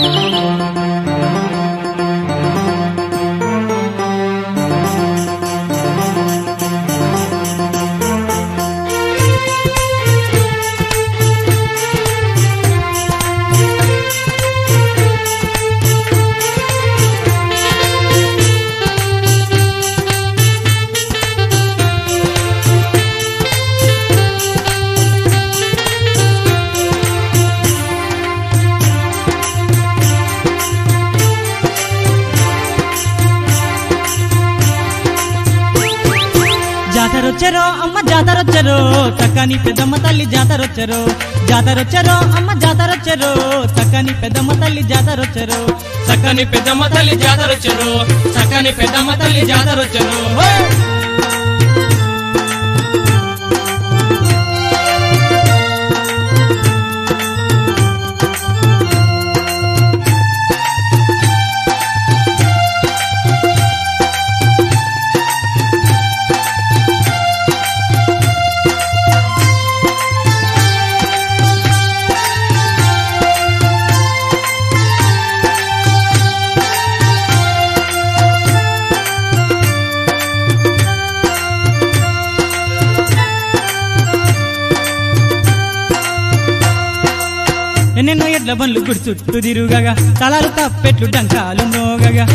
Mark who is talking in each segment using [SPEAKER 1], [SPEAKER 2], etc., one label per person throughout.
[SPEAKER 1] జాతరొచ్చరో అమ్మ జాతరొచ్చరో చక్కని పెద్దమ్మ తల్లి జాతరొచ్చరో జాతరొచ్చరో అమ్మ జాతరొచ్చరో చక్కని పెద్దమ్మ తల్లి జాతరొచ్చరో
[SPEAKER 2] చక్కని పెద్దమ్మ తల్లి జాతరొచ్చరు చక్కని పెద్దమ్మ తల్లి జాతరొచ్చరు
[SPEAKER 1] ఎన్నెన్నో ఎడ్ల బండ్లు గుడి చుట్టూ తిరుగగా తలాలు తప్పెట్లు డంకాలు మోగగా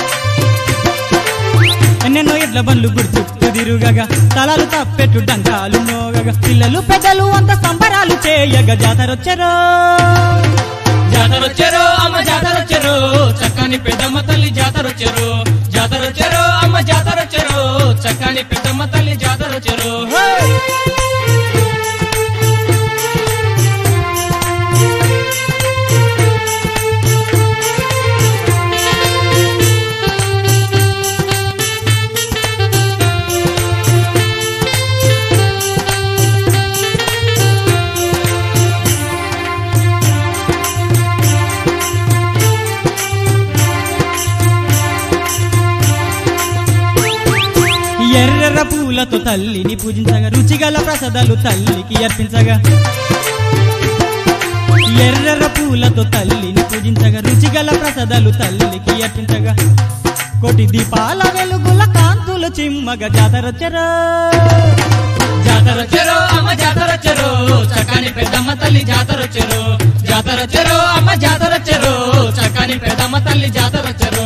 [SPEAKER 1] ఎన్నెన్నో ఎడ్ల బండ్లు గుడి చుట్టూ తిరుగగా తలాలు తప్పెట్లు డంకాలు మోగగా పిల్లలు పెద్దలు అంత సంబరాలు చేయగా జాతరొచ్చరో
[SPEAKER 2] జాతరొచ్చరు అమ్మ జాతరొచ్చరు చక్కని పెద్దమ్మ తల్లి జాతరొచ్చరు జాతరొచ్చరు అమ్మ జాతరొచ్చరు చక్కని పెద్దమ్మ తల్లి జాతరొచ్చరు
[SPEAKER 1] ఎర్ర పూలతో తల్లిని పూజించగా రుచిగల ప్రసాదాలు తల్లికి అర్పించగా ఎర్ర పూలతో తల్లిని పూజించగా రుచిగల ప్రసాదాలు తల్లికి అర్పించగా కోటి దీపాల వెలుగుల కాంతులు చిమ్మగా జాతరొచ్చరా
[SPEAKER 2] జాతరొచ్చరు అమ్మ జాతరొచ్చరు చక్కని పెద్దమ్మ తల్లి జాతరొచ్చరు జాతరొచ్చరు అమ్మ జాతరొచ్చరు చక్కని పెద్దమ్మ తల్లి జాతరొచ్చరు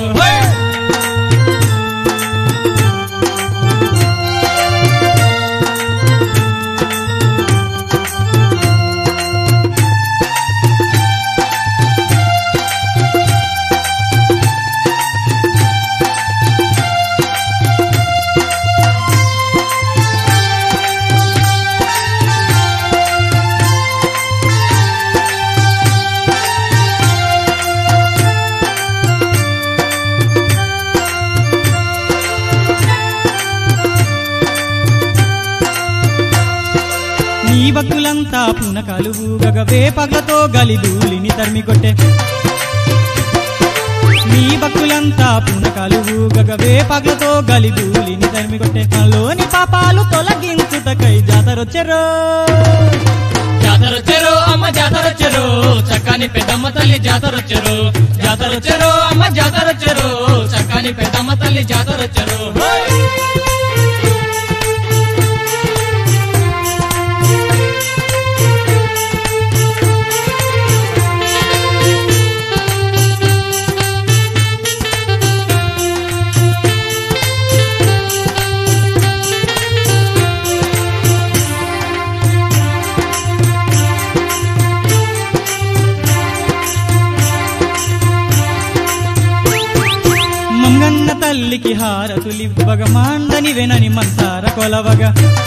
[SPEAKER 1] నీ భక్తులంతా పునకాలు ఊగగ వేపగ్లతో గలిదూలిని తరిమి కొట్టే నీ భక్తులంతా పునకాలు ఊగగ వేపగ్లతో గలిదూలిని తరిమి కొట్టే లోని పాపాలు తొలగించుటకై జాతరొచ్చరో
[SPEAKER 2] జాతరొచ్చరు అమ్మ జాతరొచ్చరు చక్కని పెద్దమ్మ తల్లి జాతరొచ్చరు జాతరొచ్చరు అమ్మ జాతరొచ్చరు చక్కని పెద్దమ్మ తల్లి జాతరొచ్చరు
[SPEAKER 1] మంగన్న తల్లికి హారతులివ్వగ మాండని వెనని మంతార కొలవగా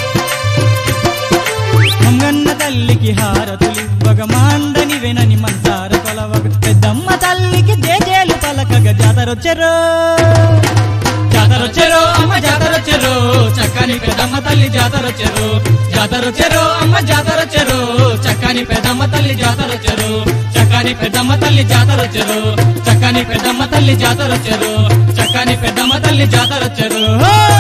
[SPEAKER 1] మంగన్న తల్లికి హారతులివ్వగ మాండని వెనని మంతార కొలవగ పెద్దమ్మ తల్లికి జేజేలు పలకగ జాతరొచ్చరో
[SPEAKER 2] జాతరొచ్చరు అమ్మ జాతరొచ్చరు చక్కని పెద్దమ్మ తల్లి జాతరొచ్చరు జాతరొచ్చరు అమ్మ జాతరొచ్చరు చక్కని పెద్దమ్మ తల్లి జాతరొచ్చరు చక్కని పెద్దమ్మ తల్లి జాతరొచ్చరు చక్కని పెద్దమ్మ తల్లి జాతరొచ్చరు చక్కని పెద్దమ్మ తల్లి జాతరొచ్చరు
[SPEAKER 1] ఓ